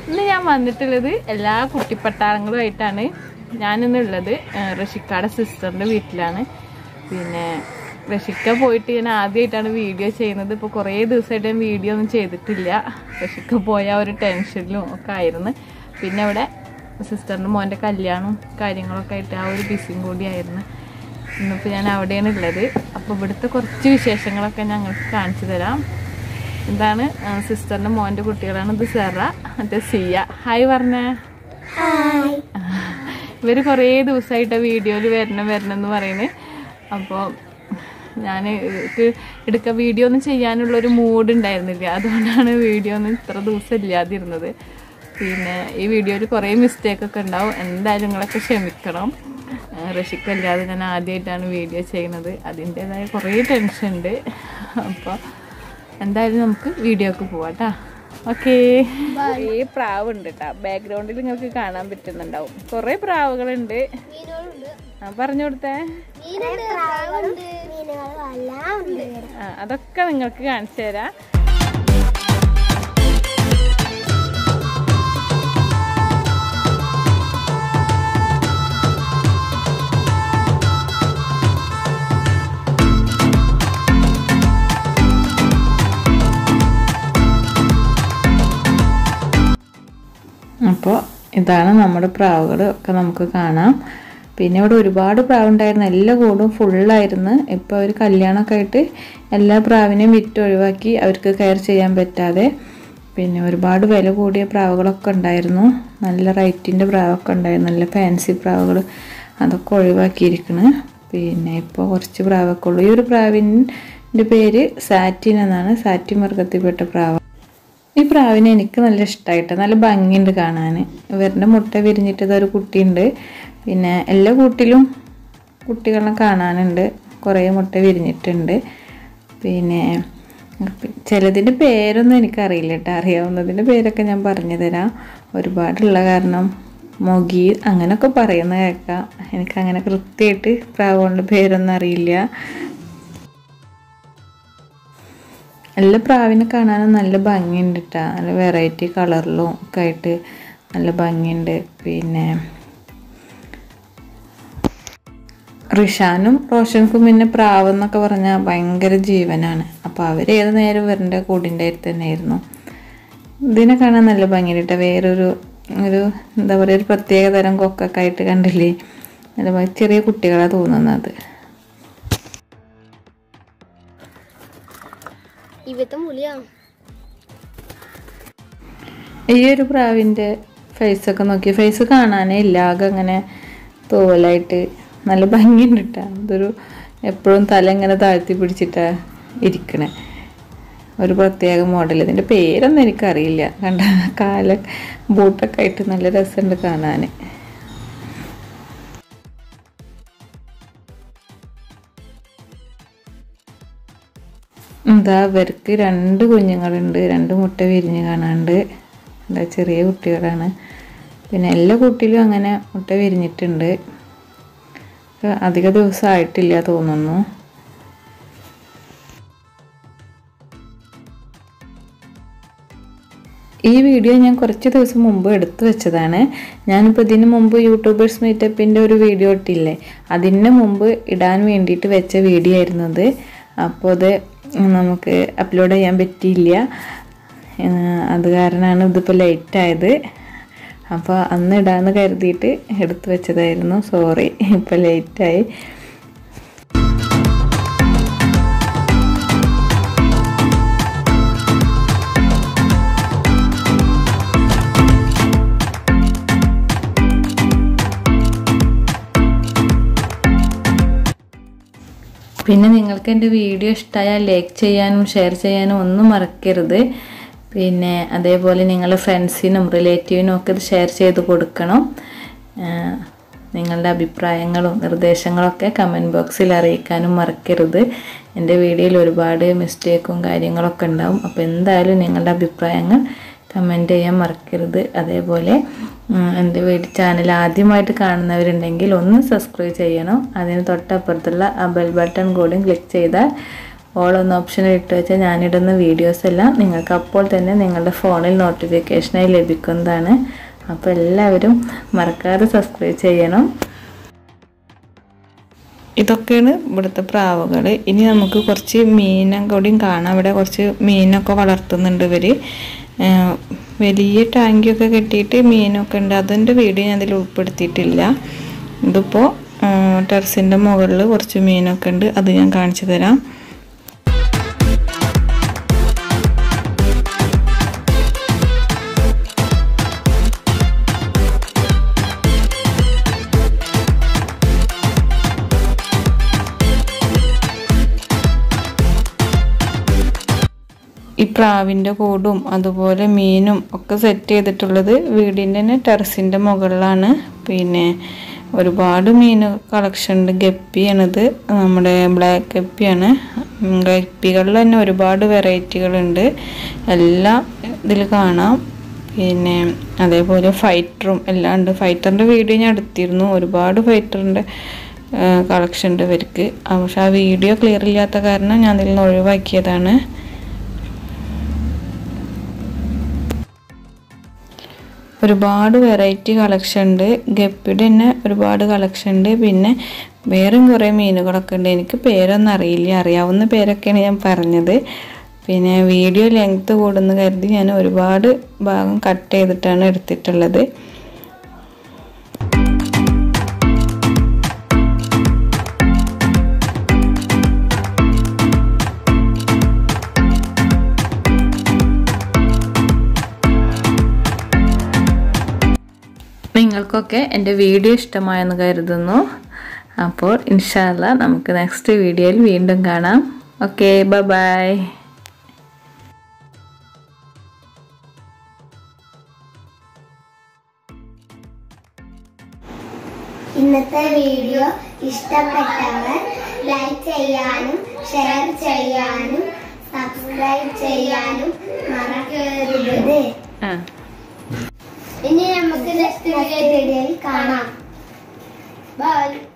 ഇന്ന് ഞാൻ വന്നിട്ടുള്ളത് എല്ലാ കുട്ടിപ്പട്ടാളങ്ങളുമായിട്ടാണ് ഞാനിന്നുള്ളത് റഷിക്കയുടെ സിസ്റ്ററിൻ്റെ വീട്ടിലാണ് പിന്നെ റഷിക്ക പോയിട്ട് ഞാൻ ആദ്യമായിട്ടാണ് വീഡിയോ ചെയ്യുന്നത് ഇപ്പോൾ കുറേ ദിവസമായിട്ട് ഞാൻ വീഡിയോ ഒന്നും ചെയ്തിട്ടില്ല റഷിക്ക പോയ ആ ഒരു ടെൻഷനിലും ഒക്കെ ആയിരുന്നു പിന്നെ ഇവിടെ സിസ്റ്ററിൻ്റെ മോൻ്റെ കല്യാണവും കാര്യങ്ങളൊക്കെ ആയിട്ട് ആ ഒരു ബിസിയും കൂടിയായിരുന്നു ഇന്നിപ്പോൾ ഞാൻ അവിടെയാണ് ഉള്ളത് അപ്പോൾ ഇവിടുത്തെ കുറച്ച് വിശേഷങ്ങളൊക്കെ ഞങ്ങൾക്ക് കാണിച്ചു തരാം എന്താണ് സിസ്റ്ററിൻ്റെ മോൻ്റെ കുട്ടികളാണ് ഇത് സെറ മറ്റേ സിയ ഹായ് പറഞ്ഞേ ഇവർ കുറേ ദിവസമായിട്ട് വീഡിയോയിൽ വരണം വരണം എന്ന് പറയുന്നത് അപ്പോൾ ഞാൻ ഇത് എടുക്ക വീഡിയോ ഒന്നും ചെയ്യാനുള്ളൊരു മൂഡ് ഉണ്ടായിരുന്നില്ല അതുകൊണ്ടാണ് വീഡിയോ ഒന്നും ഇത്ര ദിവസം ഇല്ലാതിരുന്നത് പിന്നെ ഈ വീഡിയോയിൽ കുറേ മിസ്റ്റേക്ക് ഒക്കെ ഉണ്ടാവും എന്തായാലും നിങ്ങളൊക്കെ ക്ഷമിക്കണം റഷിക്കല്ലാതെ ഞാൻ ആദ്യമായിട്ടാണ് വീഡിയോ ചെയ്യുന്നത് അതിൻ്റേതായ കുറേ ടെൻഷൻ ഉണ്ട് അപ്പോൾ എന്തായാലും നമുക്ക് വീഡിയോക്ക് പോവാം കേട്ടോ ഓക്കേ ഈ പ്രാവ് ഉണ്ട് കേട്ടോ ബാക്ക്ഗ്രൗണ്ടിൽ നിങ്ങൾക്ക് കാണാൻ പറ്റുന്നുണ്ടാവും കുറേ പ്രാവുകളുണ്ട് ആ പറഞ്ഞു കൊടുത്തേ ആ അതൊക്കെ നിങ്ങൾക്ക് കാണിച്ചു തരാം അപ്പോൾ ഇതാണ് നമ്മുടെ പ്രാവുകൾ ഒക്കെ നമുക്ക് കാണാം പിന്നെ ഇവിടെ ഒരുപാട് പ്രാവുണ്ടായിരുന്നു എല്ലാ കൂടും ഫുള്ളായിരുന്നു ഇപ്പോൾ അവർ കല്യാണമൊക്കെ ആയിട്ട് എല്ലാ പ്രാവിനെയും വിറ്റ് ഒഴിവാക്കി അവർക്ക് കെയർ ചെയ്യാൻ പറ്റാതെ പിന്നെ ഒരുപാട് വില കൂടിയ പ്രാവുകളൊക്കെ ഉണ്ടായിരുന്നു നല്ല റൈറ്റിൻ്റെ പ്രാവൊക്കെ ഉണ്ടായിരുന്നു നല്ല ഫാൻസി പ്രാവുകൾ അതൊക്കെ ഒഴിവാക്കിയിരിക്കണ് പിന്നെ ഇപ്പോൾ കുറച്ച് പ്രാവൊക്കെ ഉള്ളൂ ഈ ഒരു പ്രാവിൻ്റെ പേര് സാറ്റിൻ എന്നാണ് സാറ്റിൻ വർഗത്തിൽപ്പെട്ട പ്രാവ് ഈ പ്രാവിനെ എനിക്ക് നല്ല ഇഷ്ടമായിട്ട് നല്ല ഭംഗിയുണ്ട് കാണാൻ ഇവരുടെ മുട്ട വിരിഞ്ഞിട്ട് ഇതൊരു കുട്ടിയുണ്ട് പിന്നെ എല്ലാ കൂട്ടിലും കുട്ടികളെ കാണാനുണ്ട് കുറേ മുട്ട വിരിഞ്ഞിട്ടുണ്ട് പിന്നെ ചിലതിൻ്റെ പേരൊന്നും എനിക്കറിയില്ല കേട്ടോ അറിയാവുന്നതിൻ്റെ പേരൊക്കെ ഞാൻ പറഞ്ഞു തരാം ഒരുപാടുള്ള കാരണം മൊഗി അങ്ങനെയൊക്കെ പറയുന്ന കേൾക്കാം എനിക്കങ്ങനെ കൃത്യമായിട്ട് പ്രാവുകളുടെ പേരൊന്നും അറിയില്ല നല്ല പ്രാവിനെ കാണാനും നല്ല ഭംഗിയുണ്ട് കേട്ടോ നല്ല വെറൈറ്റി കളറിലും ഒക്കെ ആയിട്ട് നല്ല ഭംഗിയുണ്ട് പിന്നെ റിഷാനും റോഷൻക്കും പിന്നെ പ്രാവ് എന്നൊക്കെ പറഞ്ഞാൽ ഭയങ്കര ജീവനാണ് അപ്പോൾ അവർ ഏത് നേരം ഇവരുടെ കൂടിൻ്റെ അടുത്ത് തന്നെയായിരുന്നു ഇതിനെ കാണാൻ നല്ല ഭംഗിയുണ്ട് കേട്ടോ വേറൊരു ഒരു എന്താ പറയുക ഒരു പ്രത്യേക തരം കൊക്കൊക്കെ ആയിട്ട് കണ്ടില്ലേ നല്ല ചെറിയ കുട്ടികളാണ് തോന്നുന്നത് ഇവത്തെ മുളിയാണ് ഈ ഒരു പ്രാവിൻ്റെ ഫേസൊക്കെ നോക്കി ഫേസ് കാണാനേ ഇല്ല ആകെ അങ്ങനെ തോലായിട്ട് നല്ല ഭംഗിയുണ്ട് കേട്ടോ ഇതൊരു എപ്പോഴും തല ഇങ്ങനെ താഴ്ത്തി പിടിച്ചിട്ടാ ഇരിക്കണേ ഒരു പ്രത്യേക മോഡൽ ഇതിൻ്റെ പേരൊന്നും എനിക്കറിയില്ല കണ്ട കാല ബൂട്ടൊക്കെ ആയിട്ട് നല്ല രസമുണ്ട് കാണാൻ എന്താ ഇവർക്ക് രണ്ട് കുഞ്ഞുങ്ങളുണ്ട് രണ്ട് മുട്ട വിരിഞ്ഞ് കാണാണ്ട് എന്താ ചെറിയ കുട്ടികളാണ് പിന്നെ എല്ലാ കുട്ടിയിലും അങ്ങനെ മുട്ട വിരിഞ്ഞിട്ടുണ്ട് അധിക ദിവസം ആയിട്ടില്ല തോന്നുന്നു ഈ വീഡിയോ ഞാൻ കുറച്ച് ദിവസം മുമ്പ് എടുത്തു വെച്ചതാണ് ഞാനിപ്പോൾ ഇതിന് മുമ്പ് യൂട്യൂബേഴ്സ് മീറ്റപ്പിൻ്റെ ഒരു വീഡിയോ ഇട്ടില്ലേ അതിന് മുമ്പ് ഇടാൻ വേണ്ടിയിട്ട് വെച്ച വീഡിയോ ആയിരുന്നു അത് അപ്പോൾ അത് നമുക്ക് അപ്ലോഡ് ചെയ്യാൻ പറ്റിയില്ല അത് കാരണമാണ് ഇതിപ്പോൾ ലേറ്റ് ആയത് അപ്പോൾ അന്ന് ഇടാമെന്ന് കരുതിയിട്ട് എടുത്തു വെച്ചതായിരുന്നു സോറി ഇപ്പോൾ ലേറ്റായി പിന്നെ നിങ്ങൾക്ക് എൻ്റെ വീഡിയോ ഇഷ്ടമായാൽ ലൈക്ക് ചെയ്യാനും ഷെയർ ചെയ്യാനും ഒന്നും മറക്കരുത് പിന്നെ അതേപോലെ നിങ്ങളുടെ ഫ്രണ്ട്സിനും റിലേറ്റീവിനും ഒക്കെ ഇത് ഷെയർ ചെയ്ത് കൊടുക്കണം നിങ്ങളുടെ അഭിപ്രായങ്ങളും നിർദ്ദേശങ്ങളൊക്കെ കമൻറ്റ് ബോക്സിൽ അറിയിക്കാനും മറക്കരുത് എൻ്റെ വീഡിയോയിൽ ഒരുപാട് മിസ്റ്റേക്കും കാര്യങ്ങളൊക്കെ ഉണ്ടാവും അപ്പോൾ എന്തായാലും നിങ്ങളുടെ അഭിപ്രായങ്ങൾ കമൻറ്റ് ചെയ്യാൻ മറക്കരുത് അതേപോലെ ഉം, എൻ്റെ വീഡിയോ ചാനൽ ആദ്യമായിട്ട് കാണുന്നവരുണ്ടെങ്കിൽ ഒന്ന് സബ്സ്ക്രൈബ് ചെയ്യണം അതിന് തൊട്ടപ്പുറത്തുള്ള ആ ബെൽ ബട്ടൺ കൂടി ക്ലിക്ക് ചെയ്താൽ ഓൾ എന്ന ഓപ്ഷൻ ഇട്ട് വെച്ചാൽ ഞാനിടുന്ന വീഡിയോസ് എല്ലാം നിങ്ങൾക്ക് അപ്പോൾ തന്നെ നിങ്ങളുടെ ഫോണിൽ നോട്ടിഫിക്കേഷനായി ലഭിക്കുന്നതാണ് അപ്പോൾ എല്ലാവരും മറക്കാതെ സബ്സ്ക്രൈബ് ചെയ്യണം ഇതൊക്കെയാണ് ഇവിടുത്തെ പ്രാവുകൾ ഇനി നമുക്ക് കുറച്ച് മീനും കൂടിയും കാണാം ഇവിടെ കുറച്ച് മീനൊക്കെ വളർത്തുന്നുണ്ട് ഇവർ വലിയ ടാങ്കിയൊക്കെ കെട്ടിയിട്ട് മീനൊക്കെ ഉണ്ട് അതിൻ്റെ വീഡിയോ ഞാൻ അതിൽ ഉൾപ്പെടുത്തിയിട്ടില്ല ഇതിപ്പോൾ ടെറസിൻ്റെ മുകളിൽ കുറച്ച് മീനൊക്കെ ഉണ്ട് അത് ഞാൻ കാണിച്ചു തരാം ഈ പ്രാവിൻ്റെ കൂടും അതുപോലെ മീനും ഒക്കെ സെറ്റ് ചെയ്തിട്ടുള്ളത് വീടിൻ്റെ തന്നെ ടെറസിൻ്റെ മുകളിലാണ് പിന്നെ ഒരുപാട് മീൻ കളക്ഷൻ ഉണ്ട് ഗപ്പിയാണിത് നമ്മുടെ ബ്ലാക്ക് ഗപ്പിയാണ് ഗപ്പികളിൽ തന്നെ ഒരുപാട് വെറൈറ്റികളുണ്ട് എല്ലാം ഇതിൽ കാണാം പിന്നെ അതേപോലെ ഫൈറ്ററും എല്ലാം ഉണ്ട് ഫൈറ്ററിൻ്റെ വീഡിയോ ഞാൻ എടുത്തിരുന്നു ഒരുപാട് ഫൈറ്ററിൻ്റെ കളക്ഷൻ ഉണ്ട് ഇവർക്ക് പക്ഷെ ആ വീഡിയോ ക്ലിയർ ഇല്ലാത്ത കാരണം ഞാൻ ഇതിൽ നിന്ന് ഒഴിവാക്കിയതാണ് ഒരുപാട് വെറൈറ്റി കളക്ഷൻ ഉണ്ട് ഗപ്പിയുടെ തന്നെ ഒരുപാട് കളക്ഷൻ ഉണ്ട് പിന്നെ വേറെയും കുറേ മീനുകളൊക്കെ ഉണ്ട് എനിക്ക് പേരൊന്നും അറിയില്ല അറിയാവുന്ന പേരൊക്കെയാണ് ഞാൻ പറഞ്ഞത് പിന്നെ വീഡിയോ ലെങ്ത്ത് കൂടുന്ന കരുതി ഞാൻ ഒരുപാട് ഭാഗം കട്ട് ചെയ്തിട്ടാണ് എടുത്തിട്ടുള്ളത് നിങ്ങൾക്കൊക്കെ എൻ്റെ വീഡിയോ ഇഷ്ടമായെന്ന് കരുതുന്നു അപ്പോൾ ഇൻഷാല്ല നമുക്ക് നെക്സ്റ്റ് വീഡിയോയിൽ വീണ്ടും കാണാം ഓക്കെ ബൈ ബൈ ഇന്നത്തെ വീഡിയോ ഇഷ്ടപ്പെട്ടവർ ലൈക്ക് ചെയ്യാനും ഷെയർ ചെയ്യാനും സബ്സ്ക്രൈബ് ചെയ്യാനും മറക്കരുത് ആ ഇനി നമുക്ക് നെക്സ്റ്റ് വീഡിയോയിൽ കാണാം ബൈ